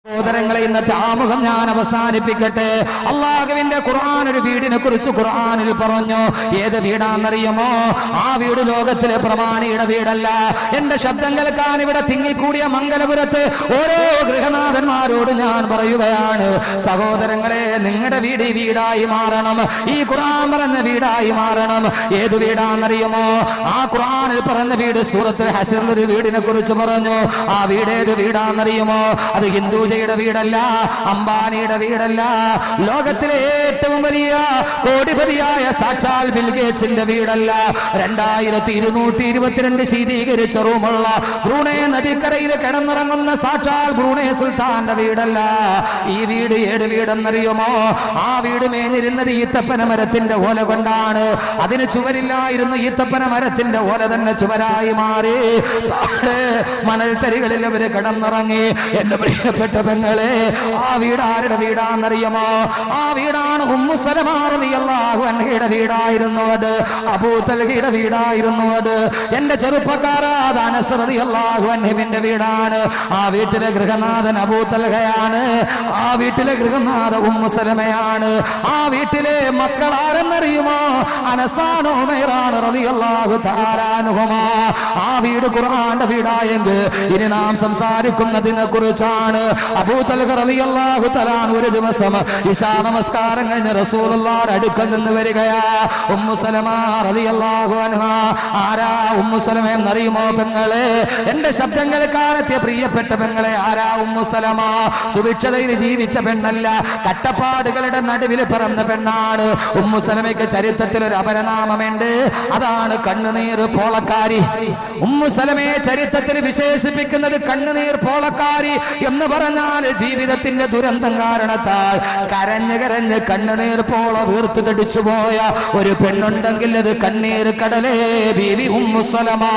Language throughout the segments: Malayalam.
സഹോദരങ്ങളെ ഇന്നത്തെ ആമുഖം ഞാൻ അവസാനിപ്പിക്കട്ടെ അള്ളാഹുവിന്റെ ഖുർആൻ ഒരു വീടിനെ കുറിച്ച് ഖുർആനിൽ പറഞ്ഞു ഏത് വീടാണെന്നറിയുമോ ആ വീട് ലോകത്തിലെ പ്രമാണിയുടെ വീടല്ല എന്റെ ശബ്ദം കേൾക്കാൻ ഇവിടെ തിങ്ങിക്കൂടിയ മംഗലപുരത്ത് ഓരോ ഗൃഹനാഥന്മാരോട് ഞാൻ പറയുകയാണ് സഹോദരങ്ങളെ നിങ്ങളുടെ വീട് ഈ വീടായി മാറണം ഈ ഖുർആൻ പറഞ്ഞ വീടായി മാറണം ഏത് വീടാണെന്നറിയുമോ ആ ഖുർആനിൽ പറഞ്ഞ വീട് സൂറത്ത് ഹസറിൽ ഒരു വീടിനെ കുറിച്ച് പറഞ്ഞു ആ വീട് ഏത് വീടാണെന്നറിയുമോ അത് ഹിന്ദുജയുടെ വീടല്ല അംബാനിയുടെ വീടല്ല ലോകത്തിലെ ഏറ്റവും വലിയ കോടിപതിയായ സാക്ഷാൽ ബിൽഗേറ്റ്സിന്റെ വീടല്ല രണ്ടായിരത്തി ഇരുന്നൂറ്റി ഇരുപത്തിരണ്ട് ശീതീകരിച്ച റൂമുള്ള ബ്രൂണേ നദിക്കരയിൽ കിടന്നിറങ്ങുന്ന സാക്ഷാൽ ബ്രൂണേ സുൽത്താന്റെ വീടല്ല ഈ വീട് ഏത് വീടെന്നറിയുമോ ആ വീട് മേഞ്ഞിരുന്നത് ഈത്തപ്പന മരത്തിന്റെ ഓല കൊണ്ടാണ് അതിന് ചുവരില്ലായിരുന്നു ഈത്തപ്പന മരത്തിന്റെ ഓല തന്നെ ചുവരായി മാറി താഴെ മണൽത്തരികളിൽ അവര് കിടന്നിറങ്ങി എന്റെ പ്രിയപ്പെട്ട പെങ്ങളെ ആ വീട് ആരുടെ വീടാണെന്നറിയുമോ ആ വീടാണ് ഉമ്മു സലമാറിയാഹു അൻഹയുടെ വീടായിരുന്നു അത് അബൂത്തൽഹയുടെ വീടായിരുന്നു അത് എന്റെ ചെറുപ്പക്കാരാദാനസറതി അള്ളാഹു അൻഹിബിന്റെ വീടാണ് ആ വീട്ടിലെ ഗൃഹനാഥൻ അബൂത്തൽഹയാണ് ആ വീട്ടിലെ ഗൃഹനാഥ ഉമ്മു സലമയാണ് ആ വീട്ടിലെ മക്കൾ ആരെന്നറിയുമോ അനസാനോ മേറാണ് റളിയല്ലാഹു താരാനുഹുമാ ആ വീട് ഖുർആന്റെ വീടായെങ്കിൽ ഇനി നാം സംസാരിക്കുന്നതിനെ കുറിച്ചാണ് അബൂതൽഹ റളിയല്ലാഹു തആല ഒരു ദിവസം ഇശാ നമസ്കാരം കഴിഞ്ഞ് റസൂലുള്ളാഹിന്റെ അടുക്കൽ നിന്ന് വരികയാ ഉമ്മു സലമ റളിയല്ലാഹു അൻഹ ആരാ ഉമ്മു സലമ എന്നറിയുമോ പെങ്ങളെ എന്റെ ശബ്ദം കേൾക്കാനെത്തിയ പ്രിയപ്പെട്ട പെങ്ങളെ ആരാ ഉമ്മു സലമ സുഭിക്ഷതയിൽ ജീവിച്ച പെണ്ണല്ല കട്ടപ്പാടുകളുടെ നടുവിൽ പിറന്ന പെണ്ണാണ് ഉമ്മു സലമയ്ക്ക് ചരിത്രത്തിൽ ഒരു അപരനാമമുണ്ട് അതാണ് കണ്ണുനീർ പോളക്കാരി ഉമ്മു സലമയെ ചരിത്രത്തിൽ വിശേഷിപ്പിക്കുന്നത് കണ്ണുനീർ പോളക്കാരി എന്ന് പറഞ്ഞാൽ ജീവിതത്തിന്റെ ദുരന്തം കാരണത്താൽ കരഞ്ഞ് കരഞ്ഞ് കണ്ണുനീർ പോള വീർത്തു തടിച്ചു പോയ ഒരു പെണ്ണുണ്ടെങ്കിൽ അത് കണ്ണീർ കടലേ ബീവി ഉമ്മു സലമാ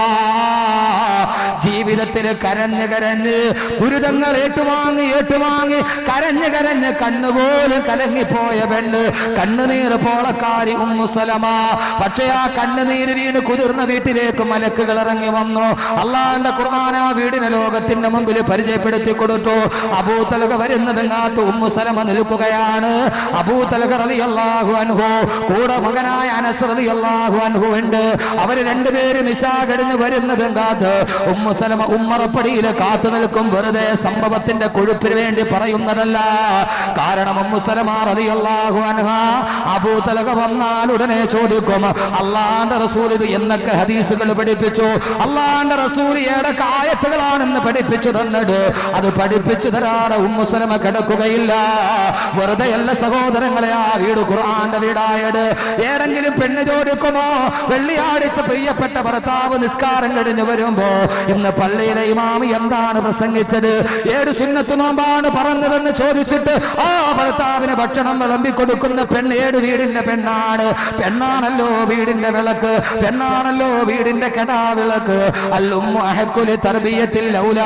ജീവിതത്തിൽ കരഞ്ഞ് കരഞ്ഞ് ദുരിതങ്ങൾ ഏറ്റുവാങ്ങി ഏറ്റുവാങ്ങി കരഞ്ഞ് കരഞ്ഞ് കണ്ണുപോലും കലങ്ങിപ്പോയ പെണ്ണ് കണ്ണുനീർ പോളക്കാരി ഉമ്മു സലമ പക്ഷേ ആ കണ്ണുനീര് വീണ് കുതിർന്ന വീട്ടിലേക്ക് മലക്കുകൾ ഇറങ്ങി വന്നു അള്ളാന്റെ ഖുർആൻ ആ വീടിനെ ലോകത്തിന്റെ മുമ്പിൽ പരിചയപ്പെടുത്തി കൊടുത്തു അബൂതലക വരുന്നതെങ്ങാത്ത് ഉമ്മു സലമ നിൽക്കുകയാണ് അബൂതലക റളിയല്ലാഹു അൻഹു കൂടെ മകനായ അനസ് റളിയല്ലാഹു അൻഹു ഉണ്ട് അവര് രണ്ടുപേരും ഇശാ കഴിഞ്ഞ് വരുന്നതെങ്കാത്ത് ഉമ്മു സലമ ഉമ്മറപ്പടിയിൽ കാത്തു നിൽക്കും വെറുതെ സംഭവത്തിന്റെ കൊഴുപ്പിന് വേണ്ടി പറയുന്നതല്ല കാരണം ഉമ്മു സലമ റളിയല്ലാഹു അൻഹ അബൂതലക വന്നാൽ ഉടനെ ചോദിക്കും അള്ളാന്റെ റസൂൽ ഇത് എന്നൊക്കെ ഹദീസുകൾ പഠിപ്പിച്ചു അള്ളാന്റെ റസൂൽ ഏതൊക്കെ ആയത്തുകളാണെന്ന് പഠിപ്പിച്ചു തന്നത് അത് പഠിപ്പിച്ചു തരാതെ ഉമ്മുസലമ കിടക്കുകയില്ല വെറുതെ അല്ല സഹോദരങ്ങളെ ആ വീട് ഖുർആന്റെ വീടായത് ഏതെങ്കിലും പെണ്ണ് ചോദിക്കുമോ വെള്ളിയാഴ്ച പ്രിയപ്പെട്ട ഭർത്താവ് നിസ്കാരം കഴിഞ്ഞ് വരുമ്പോ ഇന്ന് പള്ളിയിലെ ഇമാമി എന്താണ് പ്രസംഗിച്ചത് ഏത് സുന്നത്ത് നോമ്പാണ് പറഞ്ഞതെന്ന് ചോദിച്ചിട്ട് ആ ഭർത്താവിന് ഭക്ഷണം വിളമ്പി കൊടുക്കുന്ന പെണ്ണ് ഏത് വീടിന്റെ പെണ്ണാണ് പെണ്ണാണല്ലോ വീടിന്റെ വിളക്ക് പെണ്ണാണല്ലോ വീടിന്റെ കെടാ വിളക്ക് അല്ലുമ്മ അഹക്കുലി തർബീയത്തിൽ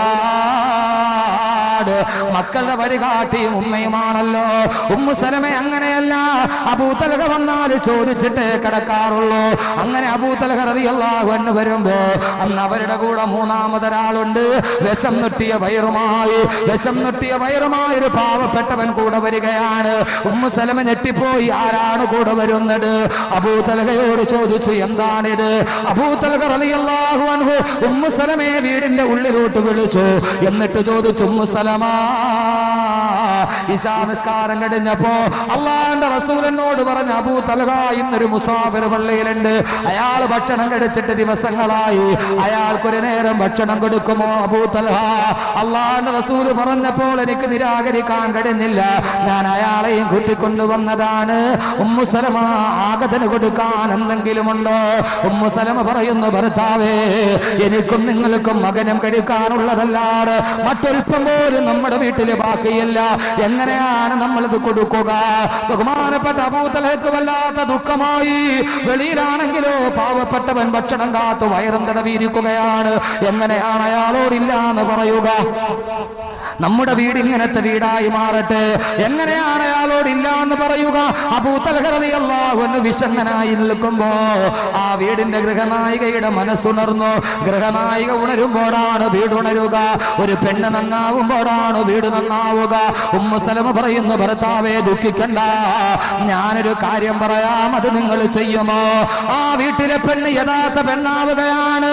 ഔലാട് മക്കളുടെ വഴികാട്ടിയും ഉമ്മയുമാണല്ലോ ഉമ്മു സലമെ അങ്ങനെയല്ല അബൂത്തലക വന്നാൽ ചോദിച്ചിട്ടേ കിടക്കാറുള്ളൂ അങ്ങനെ അബൂത്തലക അറിയല്ലാഹു എന്ന് വരുമ്പോ അന്ന് അവരുടെ കൂടെ മൂന്നാമതൊരാളുണ്ട് വിഷം നുട്ടിയ വയറുമായി വിഷം നുട്ടിയ വയറുമായി ഒരു പാവപ്പെട്ടവൻ കൂടെ വരികയാണ് ഉമ്മു സലമ ഞെട്ടിപ്പോയി ആരാണ് കൂടെ വരുന്നത് അബൂതലകയോട് ചോദിച്ചു എന്താണിത് അബൂതലക റളിയല്ലാഹു അൻഹു ഉമ്മു സലമയെ വീടിന്റെ ഉള്ളിലോട്ട് വിളിച്ചു എന്നിട്ട് ചോദിച്ചു ഉമ്മു സലമാ ഇശാ നിസ്കാരം കഴിഞ്ഞപ്പോ അള്ളാന്റെ റസൂലനോട് പറഞ്ഞ അബൂ തലഹ ഇന്നൊരു മുസാഫിർ പള്ളിയിലുണ്ട് അയാൾ ഭക്ഷണം കഴിച്ചിട്ട് ദിവസങ്ങളായി അയാൾക്കൊരു നേരം ഭക്ഷണം കൊടുക്കുമോ അബൂ തലഹ അള്ളാന്റെ റസൂല് പറഞ്ഞപ്പോൾ എനിക്ക് നിരാകരിക്കാൻ കഴിഞ്ഞില്ല ഞാൻ അയാളെയും കൂട്ടിക്കൊണ്ടുവന്നതാണ് ഉമ്മു സലമ ആഗതന് കൊടുക്കാൻ എന്തെങ്കിലും ഉണ്ടോ ഉമ്മു സലമ പറയുന്നു ഭർത്താവേ എനിക്കും നിങ്ങൾക്കും മകനും കഴിക്കാനുള്ളതല്ലാതെ മറ്റൊൽപ്പം പോലും നമ്മുടെ വീട്ടില് ബാക്കിയില്ല എങ്ങനെയാണ് നമ്മൾ ഇത് കൊടുക്കുക ബഹുമാനപ്പെട്ട അബൂതലഹക്ക് വല്ലാത്ത ദുഃഖമായി വെളിയിലാണെങ്കിലോ പാവപ്പെട്ടവൻ ഭക്ഷണം കാത്തു വയറും തടവിയിരിക്കുകയാണ് എങ്ങനെയാണ് അയാളോടില്ല എന്ന് പറയുക നമ്മുടെ വീട് ഇങ്ങനത്തെ വീടായി മാറട്ടെ എങ്ങനെയാണ് അയാളോട് ഇല്ല എന്ന് പറയുക അബൂത്തലഹറിയല്ലാഹുന്ന് വിഷണ്ണനായി നിൽക്കുമ്പോ ആ വീടിന്റെ ഗൃഹനായികയുടെ മനസ്സുണർന്നു ഗൃഹനായിക ഉണരുമ്പോഴാണ് വീട് ഉണരുക ഒരു പെണ്ണ് നന്നാവുമ്പോഴാണ് വീട് നന്നാവുക ഉമ്മുസലമ പറയുന്നു ഭർത്താവെ ദുഃഖിക്കണ്ട ഞാനൊരു കാര്യം പറയാം അത് നിങ്ങൾ ചെയ്യുമോ ആ വീട്ടിലെ പെണ്ണ് യഥാർത്ഥ പെണ്ണാവുകയാണ്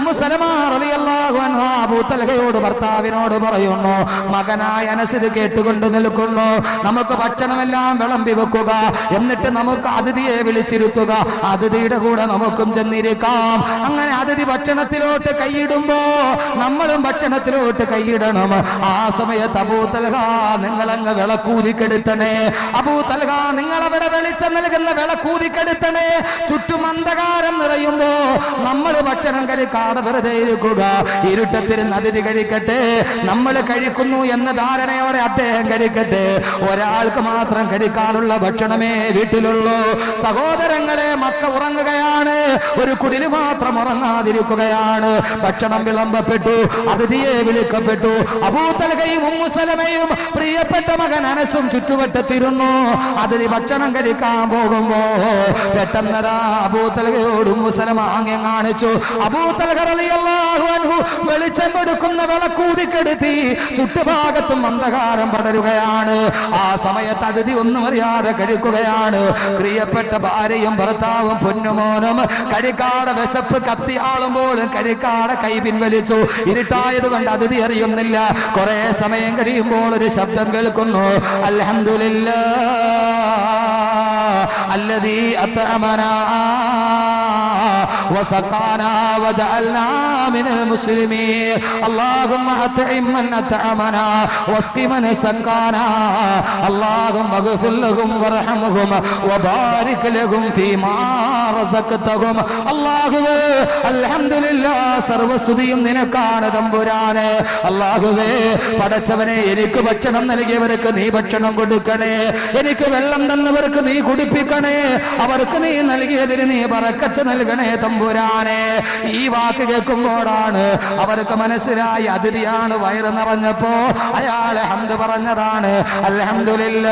ഉമ്മുസലമാറിയല്ലാഹുയോട് ഭർത്താവിനോട് പറയുന്നു മകനായ അനസിത് കേട്ടുകൊണ്ട് നിൽക്കുന്നു നമുക്ക് ഭക്ഷണമെല്ലാം വിളമ്പി വെക്കുക എന്നിട്ട് നമുക്ക് അതിഥിയെ വിളിച്ചിരുത്തുക അതിഥിയുടെ കൂടെ നമുക്കും ചെന്നിരിക്കാം അങ്ങനെ അതിഥി ഭക്ഷണത്തിലോട്ട് കൈയിടുമ്പോ നമ്മളും ഭക്ഷണത്തിലോട്ട് കൈയിടണം ആ സമയത്ത് അബൂത്തൽഹ നിങ്ങളങ്ങ് വിളക്കൂതിക്കെടുത്തണേ അബൂത്തൽഹ നിങ്ങൾ അവിടെ വെളിച്ചം നൽകുന്ന വിളക്കൂതിക്കെടുത്തണേ ചുറ്റും അന്ധകാരം നിറയുമ്പോ നമ്മൾ ഭക്ഷണം കഴിക്കാതെ വെറുതെ ഇരിക്കുക ഇരുട്ടത്തിരുന്ന് അതിഥി കഴിക്കട്ടെ നമ്മൾ കഴിക്കുന്നു എന്ന ധാരണയോടെ അദ്ദേഹം കഴിക്കട്ടെ ഒരാൾക്ക് മാത്രം കഴിക്കാനുള്ള ഭക്ഷണമേ വീട്ടിലുള്ളൂ സഹോദരങ്ങളെ മക്ക ഉറങ്ങുകയാണ് ഒരു കുടില് മാത്രം ഉറങ്ങാതിരിക്കുകയാണ് ഭക്ഷണം വിളമ്പപ്പെട്ടു അതിഥിയെ വിളിക്കപ്പെട്ടു അബൂത്തലകയും ഉമ്മുസലമയും പ്രിയപ്പെട്ട മകൻ അനസും ചുറ്റുവട്ടത്തിരുന്നു അതിന് ഭക്ഷണം കഴിക്കാൻ പോകുമ്പോ പെട്ടെന്നതാ അബൂത്തലകയോട് ഉമ്മുസലമ ആംഗ്യം കാണിച്ചു അബൂത്തലഹു വെളിച്ചം കൊടുക്കുന്ന വിളക്കൂതിക്കെടുത്തി ചുറ്റുഭാഗത്തും അന്ധകാരം പടരുകയാണ് ആ സമയത്ത് അതിഥി ഒന്നും അറിയാതെ കഴിക്കുകയാണ് പ്രിയപ്പെട്ട ഭാര്യയും ഭർത്താവും പൊന്നുമോനും കഴിക്കാടെ വിശപ്പ് കത്തിയാളുമ്പോഴും കഴിക്കാടെ കൈ പിൻവലിച്ചു ഇരുട്ടായത് കൊണ്ട് അതിഥി അറിയുന്നില്ല കുറെ സമയം കഴിയുമ്പോൾ ഒരു ശബ്ദം കേൾക്കുന്നു അൽഹംദുലില്ല അല്ലതീ അത്തമനാ وسقانا وجعلنا من المسلمين اللهم أطعم من أطعمنا واسق من سقانا اللهم اغفر لهم وارحمهم وبارك لهم فيما رزقتهم അള്ളാഹുവേ അൽഹംദുലില്ല സർവസ്തുതിയും നിനക്കാണ് തമ്പുരാന് അള്ളാഹുവേ പടച്ചവനെ എനിക്ക് ഭക്ഷണം നൽകിയവർക്ക് നീ ഭക്ഷണം കൊടുക്കണേ എനിക്ക് വെള്ളം തന്നവർക്ക് നീ കുടിപ്പിക്കണേ അവർക്ക് നീ നൽകിയതിന് നീ പറക്കത്ത് നൽകണേ തമ്പുരാനെ ഈ വാക്ക് കേൾക്കുമ്പോഴാണ് അവർക്ക് മനസ്സിലായി അതിഥിയാണ് വയറ് നിറഞ്ഞപ്പോ അയാളെ ഹന്ത് പറഞ്ഞതാണ് അൽഹംദുലില്ല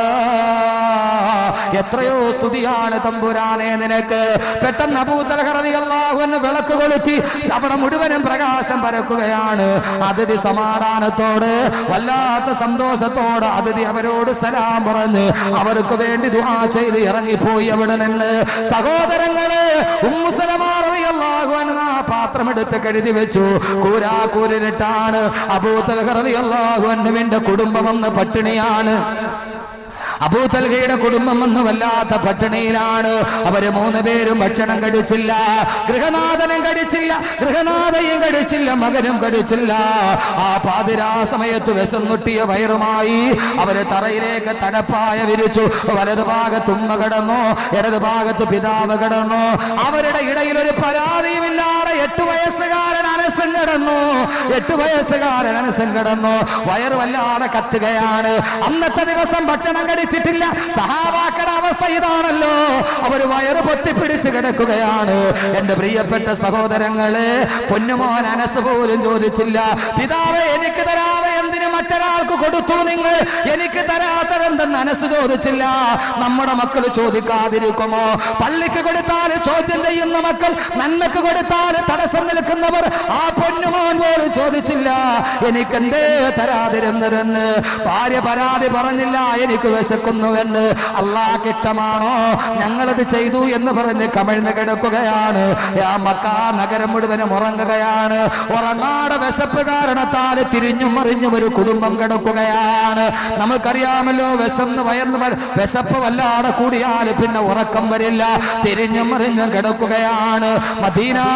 എത്രയോ സ്തുതിയാണ് തമ്പുരാനെ നിനക്ക് പെട്ടെന്ന് അബൂതലഹറതി അള്ളാഹുന്ന് വിളക്ക് കൊളുത്തി അവിടെ മുഴുവനും പ്രകാശം പരക്കുകയാണ് അതിഥി സമാധാനത്തോട് വല്ലാത്ത സന്തോഷത്തോട് അതിഥി അവരോട് സലാം പറഞ്ഞ് അവർക്ക് വേണ്ടി ദുആ ചെയ്ത് ഇറങ്ങിപ്പോയി അവിടെ നിന്ന് സഹോദരങ്ങള് ഉമ്മുസലമാറിയല്ലാഹുവൻ ആ പാത്രം എടുത്ത് കരുതി വെച്ചു കൂരാ കൂരിട്ടാണ് അബൂതലഹറിയല്ലാഹുവിന്റെ കുടുംബം എന്ന് പട്ടിണിയാണ് അബൂതൽഹയുടെ കുടുംബം എന്ന് വല്ലാത്ത പട്ടിണിയിലാണ് അവര് മൂന്ന് പേരും ഭക്ഷണം കഴിച്ചില്ല ഗൃഹനാഥനും കഴിച്ചില്ല ഗൃഹനാഥയും കഴിച്ചില്ല മകനും കഴിച്ചില്ല ആ പാതിരാ സമയത്ത് വിശന്നൊട്ടിയ വയറുമായി അവര് തറയിലേക്ക് തടപ്പായ വിരിച്ചു വലതു ഭാഗത്ത് ഉമ്മ കിടന്നു ഇടതു ഭാഗത്ത് പിതാവ് കിടന്നു അവരുടെ ഇടയിൽ ഒരു പരാതിയുമില്ലാതെ എട്ട് വയസ്സുകാരൻ അനസം കിടന്നു എട്ട് വയസ്സുകാരൻ അനസം കിടന്നു വയറ് വല്ലാതെ കത്തുകയാണ് അന്നത്തെ ദിവസം ഭക്ഷണം കഴിച്ചിട്ടില്ല സഹാബാക്കളുടെ അവസ്ഥ ഇതാണല്ലോ അവര് വയറ് പൊത്തിപ്പിടിച്ച് കിടക്കുകയാണ് എന്റെ പ്രിയപ്പെട്ട സഹോദരങ്ങളെ പൊന്നുമോൻ അനസ് പോലും ചോദിച്ചില്ല പിതാവെ എനിക്ക് തരാതെ എന്തിനു മറ്റൊരാൾക്ക് കൊടുത്തു നിങ്ങൾ എനിക്ക് തരാത്തതെന്തെന്ന് അനസ് ചോദിച്ചില്ല നമ്മുടെ മക്കൾ ചോദിക്കാതിരിക്കുമോ പള്ളിക്ക് കൊടുത്താൽ ചോദ്യം ചെയ്യുന്ന മക്കൾ നന്മക്ക് കൊടുത്താൽ തടസ്സം നിൽക്കുന്നവർ ആ പൊന്നുമോൻ പോലും ചോദിച്ചില്ല എനിക്കെന്തേ തരാതിരുന്നതെന്ന് ഭാര്യ പരാതി പറഞ്ഞില്ല എനിക്ക് വിശക്കുന്നുവെന്ന് അള്ളാഹ് ഇഷ്ടമാണോ ഞങ്ങളത് ചെയ്തു എന്ന് പറഞ്ഞ് കമിഴ്ന്ന് കിടക്കുകയാണ് ആ മക്കാ നഗരം മുഴുവനും ഉറങ്ങുകയാണ് ഉറങ്ങാടെ വിശപ്പ് കാരണത്താൽ തിരിഞ്ഞും മറിഞ്ഞും ഒരു കുടുംബം കിടക്കുകയാണ് നമുക്കറിയാമല്ലോ വിശന്ന് വയർന്ന് വ- വിശപ്പ് വല്ലാതെ കൂടിയാൽ പിന്നെ ഉറക്കം വരില്ല തിരിഞ്ഞും മറിഞ്ഞും കിടക്കുകയാണ് മദീന നഗരത്തിൽ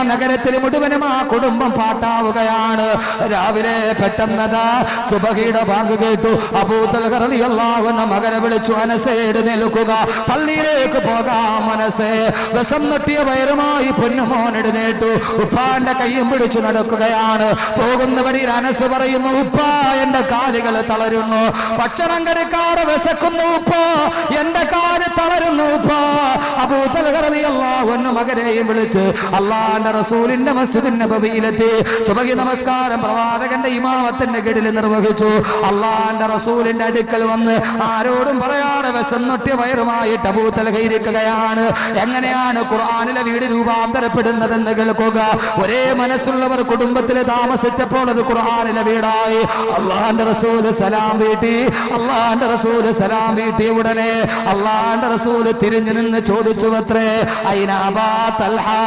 നഗരത്തിൽ മുഴുവനും ആ കുടുംബം പാട്ടാവുകയാണ് രാവിലെ പെട്ടെന്നതാ സുബഹിയുടെ ബാങ്ക് കേട്ടു അബൂതൽഹറിയല്ലാവുന്ന മകനെ വിളിച്ചു അനസേട് നിൽക്കുക പള്ളിയിലേക്ക് പോകാം മനസ്സേ വിഷം നട്ടിയ വയറുമായി പൊന്നുമോൻ എഴുന്നേറ്റു ഉപ്പാന്റെ കയ്യും പിടിച്ചു നടക്കുകയാണ് പോകുന്ന വഴിയിൽ അനസ് പറയുന്നു ഉപ്പ എന്റെ കാലുകൾ തളരുന്നു ഭക്ഷണം കഴിക്കാതെ വിശക്കുന്നു ഉപ്പ എന്റെ കാല് തളരുന്നു ഉപ്പ അബൂതൽഹറിയല്ലാവുന്ന മകനെയും വിളിച്ച് അള്ളാന്റെ റസൂലിന്റെ മസ്ജിദിന്റെ നബവിയിലെത്തി സുബഹി നമസ്കാരം പ്രവാചകന്റെ ഇമാമത്തിന്റെ കീഴിൽ നിർവഹിച്ചു അള്ളാന്റെ റസൂലിന്റെ അടുക്കൽ വന്ന് ആരോടും പറയാതെ വിശന്നൊട്ടിയ വയറുമായിട്ട് അബൂത്തൽ കൈരിക്കുകയാണ് എങ്ങനെയാണ് ഖുർആാനിലെ വീട് രൂപാന്തരപ്പെടുന്നതെന്ന് കേൾക്കുക ഒരേ മനസ്സുള്ളവർ കുടുംബത്തിൽ താമസിച്ചപ്പോൾ അത് ഖുർആാനിലെ വീടായി അള്ളാന്റെ റസൂല് സലാം വീട്ടി അള്ളാന്റെ റസൂല് സലാം വീട്ടിയ ഉടനെ അള്ളാന്റെ റസൂല് തിരിഞ്ഞു നിന്ന് ചോദിച്ചു അത്രേ അയിനാബാ തൽഹാ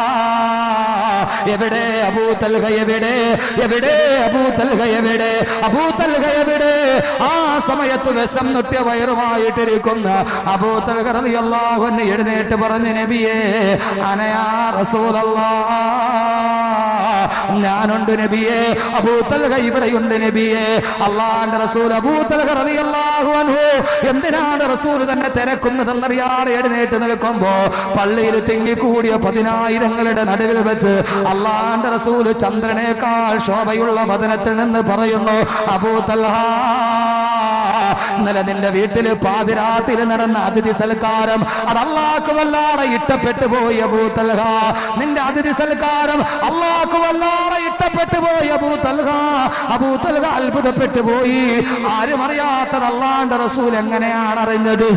എവിടെ അബൂ തൽഹ എവിടെ എവിടെ അബൂ തൽഹ എവിടെ അബൂ തൽഹ എവിടെ ആ സമയത്ത് വിഷം നൊട്ടിയ വയറുമായിട്ടിരിക്കുന്ന അബൂ തൽഹ റളിയല്ലാഹു അൻഹു എഴുന്നേറ്റ് പറഞ്ഞു നബിയേ അനയാ റസൂലല്ലാ ഞാനുണ്ട് നബിയെ അബൂ തൽഹ ഇവിടെയുണ്ട് നബിയെ അള്ളാന്റെ റസൂൽ അബൂ തൽഹ റളിയല്ലാഹു അൻഹു എന്തിനാണ് റസൂൽ തന്നെ തിരക്കുന്നതെന്നറിയാതെ എഴുന്നേറ്റ് നിൽക്കുമ്പോ പള്ളിയിൽ തിങ്ങിക്കൂടിയ പതിനായിരങ്ങളുടെ നടുവിൽ വെച്ച് അള്ളാന്റെ റസൂല് ചന്ദ്രനേക്കാൾ ശോഭയുള്ള വചനത്തിൽ നിന്ന് പറയുന്നു അബൂ തൽഹ ഇന്നലെ നിന്റെ വീട്ടില് പാതിരാത്തിൽ നടന്ന അതിഥി സൽക്കാരം അത് അള്ളാഹ്ക്ക് വല്ലാതെ ഇഷ്ടപ്പെട്ടു പോയി അബൂ തൽഹ നിന്റെ അതിഥി സൽക്കാരം അള്ളാഹ്ക്ക് വല്ലാതെ ഇഷ്ടപ്പെട്ടു പോയി അബൂ തൽഹ അബൂ തൽഹ അത്ഭുതപ്പെട്ടു പോയി ആരും അറിയാത്തത് അള്ളാന്റെ റസൂൽ എങ്ങനെയാണ് അറിഞ്ഞത്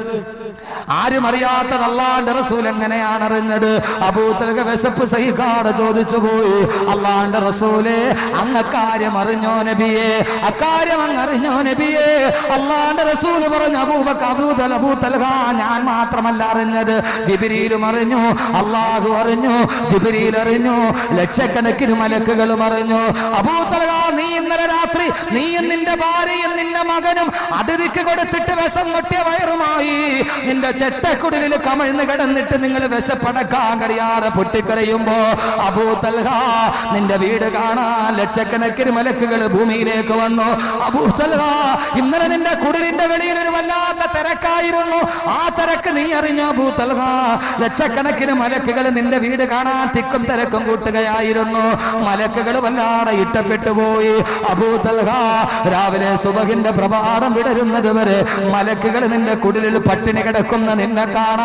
ആരും അറിയാത്തത് അള്ളാന്റെ റസൂൽ എങ്ങനെയാണ് അറിഞ്ഞത് അബൂത്തൽക വിശപ്പ് സഹിക്കാതെ ചോദിച്ചു പോയി അള്ളാന്റെ റസൂലെ അങ്ങക്കാര്യം അറിഞ്ഞോ നബിയെ അക്കാര്യം അങ്ങ് അറിഞ്ഞോ നബിയെ അള്ളാന്റെ റസൂൽ പറഞ്ഞു അബൂബക്ക് അബൂതൽ അബൂത്തൽഹ ഞാൻ മാത്രമല്ല അറിഞ്ഞത് ജിബിരിയിലും അറിഞ്ഞു അള്ളാഹു അറിഞ്ഞു ജിബിരിയിൽ അറിഞ്ഞു ലക്ഷക്കണക്കിന് മലക്കുകളും അറിഞ്ഞു അബൂത്തൽഹ നീ ഇന്നലെ രാത്രി നീയും നിന്റെ ഭാര്യയും നിന്റെ മകനും അതിഥിക്ക് കൊടുത്തിട്ട് വിഷം കൊട്ടിയ വയറുമായി നിന്റെ ചെട്ടക്കുടലിൽ കമഴ്ന്ന് കിടന്നിട്ട് നിങ്ങൾ വിശപ്പടക്കാൻ കഴിയാതെ പൊട്ടിക്കരയുമ്പോ അബൂ തൽഹ നിന്റെ വീട് കാണാൻ ലക്ഷക്കണക്കിന് മലക്കുകൾ ഭൂമിയിലേക്ക് വന്നു അബൂ തൽഹ ഇന്നലെ നിന്റെ കുടിലിന്റെ വെളിയിൽ ഒരു വല്ലാത്ത തിരക്കായിരുന്നു ആ തിരക്ക് നീ അറിഞ്ഞോ അബൂ തൽഹ ലക്ഷക്കണക്കിന് മലക്കുകൾ നിന്റെ വീട് കാണാൻ തിക്കും തിരക്കും കൂട്ടുകയായിരുന്നു മലക്കുകൾ വല്ലാതെ ഇട്ടപ്പെട്ടു പോയി അബൂ തൽഹ രാവിലെ സുബഹിന്റെ പ്രഭാതം വിടരുന്നത് വരെ മലക്കുകൾ നിന്റെ കുടിലിൽ പട്ടിണി കിടക്കുന്ന നിന്നെ കാണാ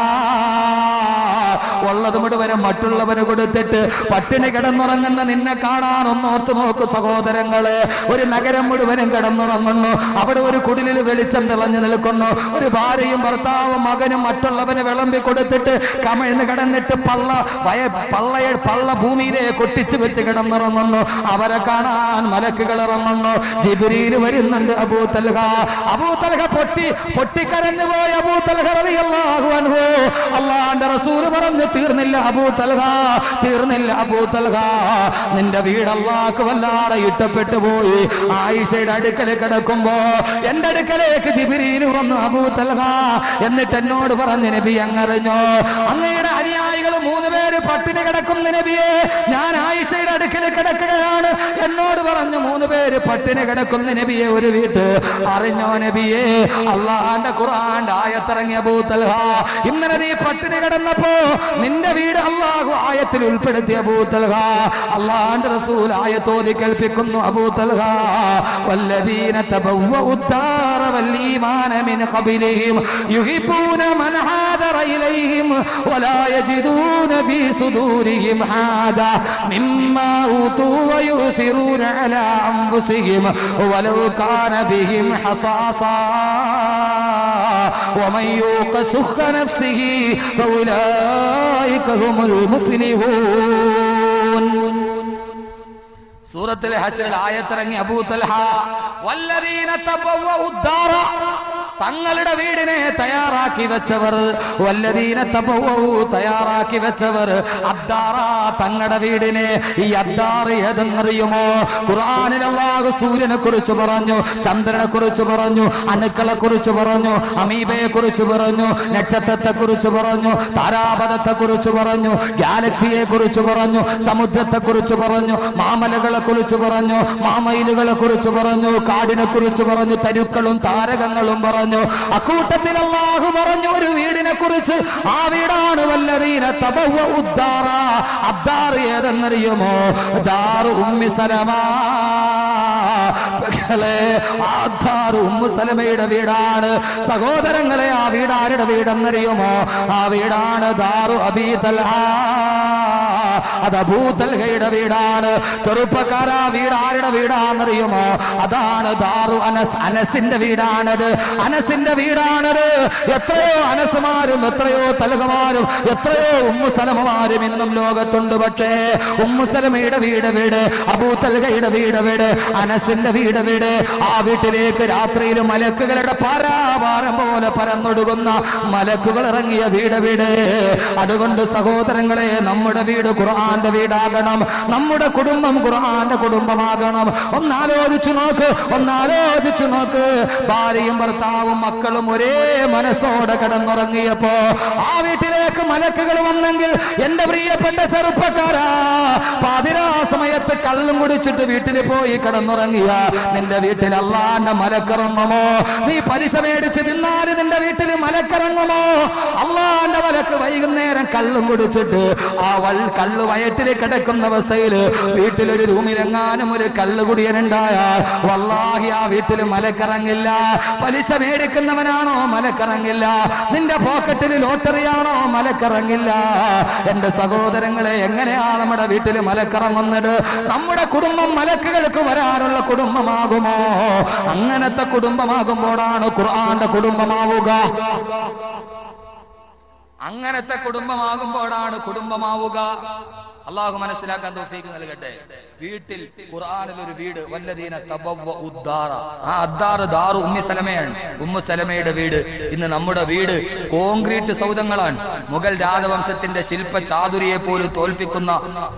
ഉള്ളത് മുഴുവനും മറ്റുള്ളവന് കൊടുത്തിട്ട് പട്ടിണി കിടന്നുറങ്ങുന്ന നിന്നെ കാണാൻ ഒന്നോർത്ത് നോക്കു സഹോദരങ്ങള് ഒരു നഗരം മുഴുവനും കിടന്നുറങ്ങുന്നു അവിടെ ഒരു കുടിലിൽ വെളിച്ചം തിളഞ്ഞു നിൽക്കുന്നു ഒരു ഭാര്യയും ഭർത്താവും മകനും മറ്റുള്ളവന് വിളമ്പി കൊടുത്തിട്ട് കമിഴ്ന്ന് കിടന്നിട്ട് പള്ള വയ പള്ളയെ പള്ള ഭൂമിയിലെ കൊട്ടിച്ചു വെച്ച് കിടന്നുറങ്ങുന്നു അവരെ കാണാൻ മലക്കുകൾ ഇറങ്ങുന്നു ജിബിരിയിൽ വരുന്നുണ്ട് അബൂ തൽഹ അബൂ തൽഹ പൊട്ടി പൊട്ടിക്കരഞ്ഞു പോയ അബൂ തൽഹ റളിയല്ലാഹു അൻഹു അള്ളാന്റെ റസൂല് പറഞ്ഞു തീർന്നില്ല അബൂ തൽഹ തീർന്നില്ല അബൂ തൽഹ നിന്റെ വീട് അള്ളാഹ്ക്ക് വല്ലാതെ ഇഷ്ടപ്പെട്ടു പോയി ആയിഷയുടെ അടുക്കൽ കിടക്കുമ്പോ എന്റെ അടുക്കലേക്ക് ജിബിരിയിൽ വന്നു അബൂ തൽഹ എന്നിട്ട് എന്നോട് പറഞ്ഞു നബി അങ്ങറിഞ്ഞോ അങ്ങയുടെ അനുയായികൾ മൂന്ന് പേര് പട്ടിണി കിടക്കുന്ന നബിയെ ഞാൻ ആയിഷയുടെ അടുക്കൽ കിടക്കുകയാണ് എന്നോട് പറഞ്ഞു മൂന്ന് പേര് പട്ടിണി കിടക്കുന്ന നബിയെ ഒരു വീട്ട് അറിഞ്ഞോ നബിയെ അള്ളാന്റെ ഖുർആന്റെ ആയത്തിറങ്ങിയ ബൂത്തൽഹ ഇന്നലെ നീ പട്ടിണി കിടന്നപ്പോ നിന്റെ വീട് അള്ളാഹു ആയത്തിൽ ഉൾപ്പെടുത്തിയ ബൂത്തൽഹ അള്ളാന്റെ റസൂൽ ആയത്തോതി കേൾപ്പിക്കുന്നു അബൂത്തൽഹ والذين تبوأوا الدار والإيمان من قبلهم يحبون من هاجر إليهم ولا يجدون في صدورهم حاجة مما أوتوا ويؤثرون على أنفسهم ولو كان بهم حصاصا ومن يوق سخ نفسه فأولئك هم المفلحون സൂറത്തിലെ ഹസറിൽ ആയത്തിറങ്ങി അബൂ തൽഹ വല്ലദീന തബവ്വഉ الدار തങ്ങളുടെ വീടിനെ തയ്യാറാക്കി വെച്ചവർ വല്ലതീന തപവൂ തയ്യാറാക്കി വെച്ചവർ അദ്ദാറ തങ്ങളുടെ വീടിനെ ഈ അദ്ദാറ് ഏതെന്നറിയുമോ ഖുർആനിൽ അല്ലാഹു സൂര്യനെ കുറിച്ച് പറഞ്ഞു ചന്ദ്രനെ കുറിച്ച് പറഞ്ഞു അണുക്കളെ കുറിച്ച് പറഞ്ഞു അമീബയെ കുറിച്ച് പറഞ്ഞു നക്ഷത്രത്തെ കുറിച്ച് പറഞ്ഞു താരാപഥത്തെ കുറിച്ച് പറഞ്ഞു ഗാലക്സിയെ കുറിച്ച് പറഞ്ഞു സമുദ്രത്തെ കുറിച്ച് പറഞ്ഞു മാമലകളെ കുറിച്ച് പറഞ്ഞു മാമയിലുകളെ കുറിച്ച് പറഞ്ഞു കാടിനെ കുറിച്ച് പറഞ്ഞു തരുക്കളും താരകങ്ങളും പറഞ്ഞു അക്കൂട്ടത്തിൽ അള്ളാഹു പറഞ്ഞു ഒരു വീടിനെ കുറിച്ച് ആ വീടാണ് വല്ലതീന തപവ ഉദ്ദാറ അദ്ദാർ ഏതെന്നറിയുമോ ദാറു ഉമ്മി സലമാ മക്കളെ ആധാർ ഉമ്മു സലമയുടെ വീടാണ് സഹോദരങ്ങളെ ആ വീട് ആരുടെ വീടെന്നറിയുമോ ആ വീടാണ് ദാറു അബീതൽ അത് അബൂതൽഹയുടെ വീടാണ് ചെറുപ്പക്കാര വീട് ആരുടെ വീടാണെന്നറിയുമോ അതാണ് ദാറു അനസ് അനസിന്റെ വീടാണത് അനസിന്റെ വീടാണത് എത്രയോ അനസുമാരും എത്രയോ തലകമാരും എത്രയോ ഉമ്മുസലമമാരും ഇന്നും ലോകത്തുണ്ട് പക്ഷേ ഉമ്മുസലമയുടെ വീട് വീട് അബൂതൽഹയുടെ വീട് വീട് അനസിന്റെ വീട് വീട് ആ വീട്ടിലേക്ക് രാത്രിയിൽ മലക്കുകളുടെ പാരാപാരം പോലെ പരന്നൊടുകുന്ന മലക്കുകൾ ഇറങ്ങിയ വീട് വീട് അതുകൊണ്ട് സഹോദരങ്ങളെ നമ്മുടെ വീട് ഖുർആന്റെ വീടാകണം നമ്മുടെ കുടുംബം ഖുർആന്റെ കുടുംബമാകണം ഒന്നാലോചിച്ചു നോക്ക് ഒന്നാലോചിച്ചു നോക്ക് ഭാര്യയും ഭർത്താവും മക്കളും ഒരേ മനസ്സോടെ കിടന്നുറങ്ങിയപ്പോ ആ വീട്ടിലേക്ക് മലക്കുകൾ വന്നെങ്കിൽ എന്റെ പ്രിയപ്പെട്ട ചെറുപ്പക്കാരാ പാതിരാ സമയത്ത് കള്ളും കുടിച്ചിട്ട് വീട്ടിൽ പോയി കിടന്നുറങ്ങിയ നിന്റെ വീട്ടിൽ അള്ളാന്റെ മലക്കിറങ്ങുമോ നീ പലിശ മേടിച്ച് തിന്നാല് നിന്റെ വീട്ടിൽ മലക്കിറങ്ങുമോ അള്ളാന്റെ മലക്ക് വൈകുന്നേരം കള്ളും കുടിച്ചിട്ട് ആ വൽ കള്ള് വയറ്റിൽ കിടക്കുന്ന അവസ്ഥയിൽ വീട്ടിലൊരു റൂമിലെങ്ങാനും ഒരു കള്ള് കുടിയനുണ്ടായാൽ വല്ലാഹി ആ വീട്ടിൽ മലക്കിറങ്ങില്ല പലിശ മേടിക്കുന്നവനാണോ മലക്കിറങ്ങില്ല നിന്റെ പോക്കറ്റിൽ ലോട്ടറിയാണോ മലക്കിറങ്ങില്ല എന്റെ സഹോദരങ്ങളെ എങ്ങനെയാ നമ്മുടെ വീട്ടിൽ മലക്കിറങ്ങുന്നത് നമ്മുടെ കുടുംബം മലക്കുകൾക്ക് വരാനുള്ള കുടുംബമാകുമോ അങ്ങനത്തെ കുടുംബമാകുമ്പോഴാണ് ഖുർആന്റെ കുടുംബമാവുക അങ്ങനത്തെ കുടുംബമാകുമ്പോഴാണ് കുടുംബമാവുക അള്ളാഹു മനസ്സിലാക്കാൻ തോഫീക്ക് നൽകട്ടെ വീട്ടിൽ ഖുർആനിൽ ഒരു വീട് വല്ലതീന തബവ്വ ഉദ്ദാറ ആ അദ്ദാറ് ദാറു ഉമ്മി സലമയാണ് ഉമ്മു സലമയുടെ വീട് ഇന്ന് നമ്മുടെ വീട് കോൺക്രീറ്റ് സൗധങ്ങളാണ് മുഗൾ രാജവംശത്തിന്റെ ശില്പ ചാതുരിയെ പോലും തോൽപ്പിക്കുന്ന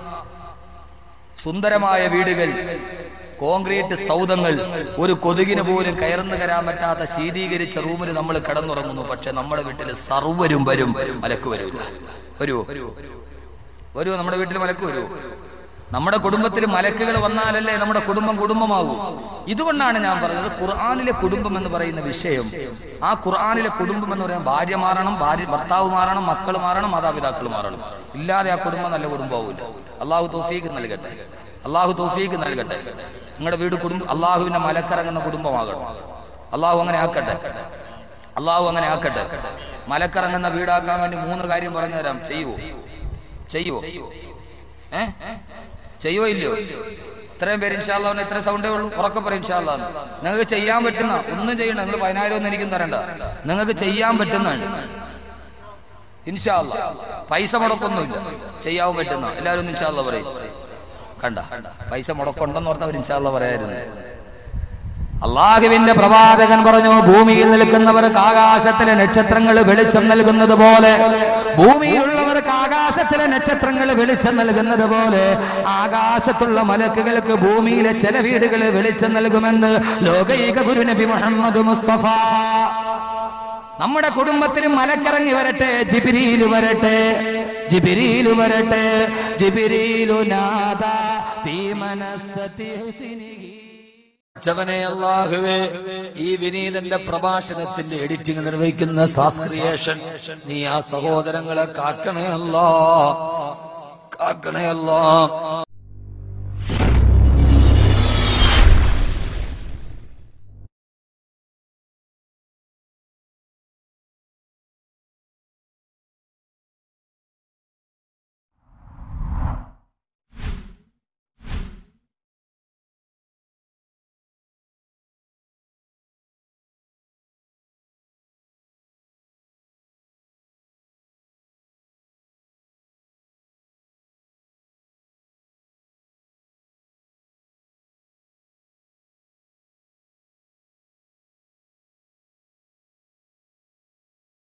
സുന്ദരമായ വീടുകൾ കോൺക്രീറ്റ് സൗധങ്ങൾ ഒരു കൊതുകിന് പോലും കയർന്നു കയറാൻ പറ്റാത്ത ശീതീകരിച്ച റൂമിൽ നമ്മൾ കിടന്നുറങ്ങുന്നു പക്ഷെ നമ്മുടെ വീട്ടിൽ സർവരും വരും മലക്ക് വരൂല വരുവോ വരുവോ നമ്മുടെ വീട്ടിൽ മലക്ക് വരുവോ നമ്മുടെ കുടുംബത്തിൽ മലക്കുകൾ വന്നാലല്ലേ നമ്മുടെ കുടുംബം കുടുംബമാകൂ ഇതുകൊണ്ടാണ് ഞാൻ പറഞ്ഞത് ഖുർആാനിലെ കുടുംബം എന്ന് പറയുന്ന വിഷയം ആ ഖുർആാനിലെ കുടുംബം എന്ന് പറയാൻ ഭാര്യ മാറണം ഭാര്യ ഭർത്താവ് മാറണം മക്കൾ മാറണം മാതാപിതാക്കൾ മാറണം ഇല്ലാതെ ആ കുടുംബം നല്ല കുടുംബമാവില്ല അള്ളാഹു തോഫീക്ക് നൽകട്ടെ അള്ളാഹു തോഫീക്ക് നൽകട്ടെ നിങ്ങളുടെ വീട് കുടുംബം അള്ളാഹുവിന്റെ മലക്കിറങ്ങുന്ന കുടുംബമാകണം അള്ളാഹു അങ്ങനെ ആക്കട്ടെ അള്ളാഹു അങ്ങനെ ആക്കട്ടെ മലക്കിറങ്ങുന്ന വീടാക്കാൻ വേണ്ടി മൂന്ന് കാര്യം പറഞ്ഞു തരാം ചെയ്യുവോ ചെയ്യുവോ ഏ ചെയ്യുവോ ഇല്ലയോ ഇത്രയും പേര് ഇൻഷാല്ലാ ഇത്ര സൗണ്ടേ ഉള്ളൂ ഉറക്കെ പറയും ഇൻഷാല്ലാ നിങ്ങൾക്ക് ചെയ്യാൻ പറ്റുന്ന ഒന്നും ചെയ്യണ്ട നിങ്ങൾ പതിനായിരം ഒന്നും എനിക്കും തരണ്ട നിങ്ങൾക്ക് ചെയ്യാൻ പറ്റുന്നതാണ് ഇൻഷാല്ല പൈസ മുടക്കൊന്നുമില്ല ചെയ്യാൻ പറ്റുന്ന എല്ലാവരും ഒന്ന് ഇൻഷാല്ല പറയും കണ്ട പൈസ മുടക്കുണ്ടെന്ന് പറഞ്ഞവർ ഇൻഷാല്ല പറയായിരുന്നു അള്ളാഹുവിന്റെ പ്രവാചകൻ പറഞ്ഞു ഭൂമിയിൽ നിൽക്കുന്നവർക്ക് ആകാശത്തിലെ നക്ഷത്രങ്ങൾ വെളിച്ചം നൽകുന്നത് പോലെ ഭൂമിയിലുള്ളവർക്ക് ആകാശത്തിലെ നക്ഷത്രങ്ങൾ വെളിച്ചം നൽകുന്നത് പോലെ ആകാശത്തുള്ള മലക്കുകൾക്ക് ഭൂമിയിലെ ചില വീടുകൾ വെളിച്ചം നൽകുമെന്ന് ലോകൈക ഗുരു നബി മുഹമ്മദ് മുസ്തഫ നമ്മുടെ കുടുംബത്തിൽ മലക്കിറങ്ങി വരട്ടെ ജിബിരിയിൽ വരട്ടെ ജിബിരിയിൽ വരട്ടെ ജിബിരിയിലു നാദ ഫീ മനസ്സതി ഹുസ്നിഹി ചവനെ അള്ളാഹുവേ ഈ വിനീതന്റെ പ്രഭാഷണത്തിന്റെ എഡിറ്റിംഗ് നിർവഹിക്കുന്ന സാസ്ക്രിയേഷൻ നീ ആ സഹോദരങ്ങളെ കാക്കണേ അല്ലാ കാക്കണേ അല്ലാ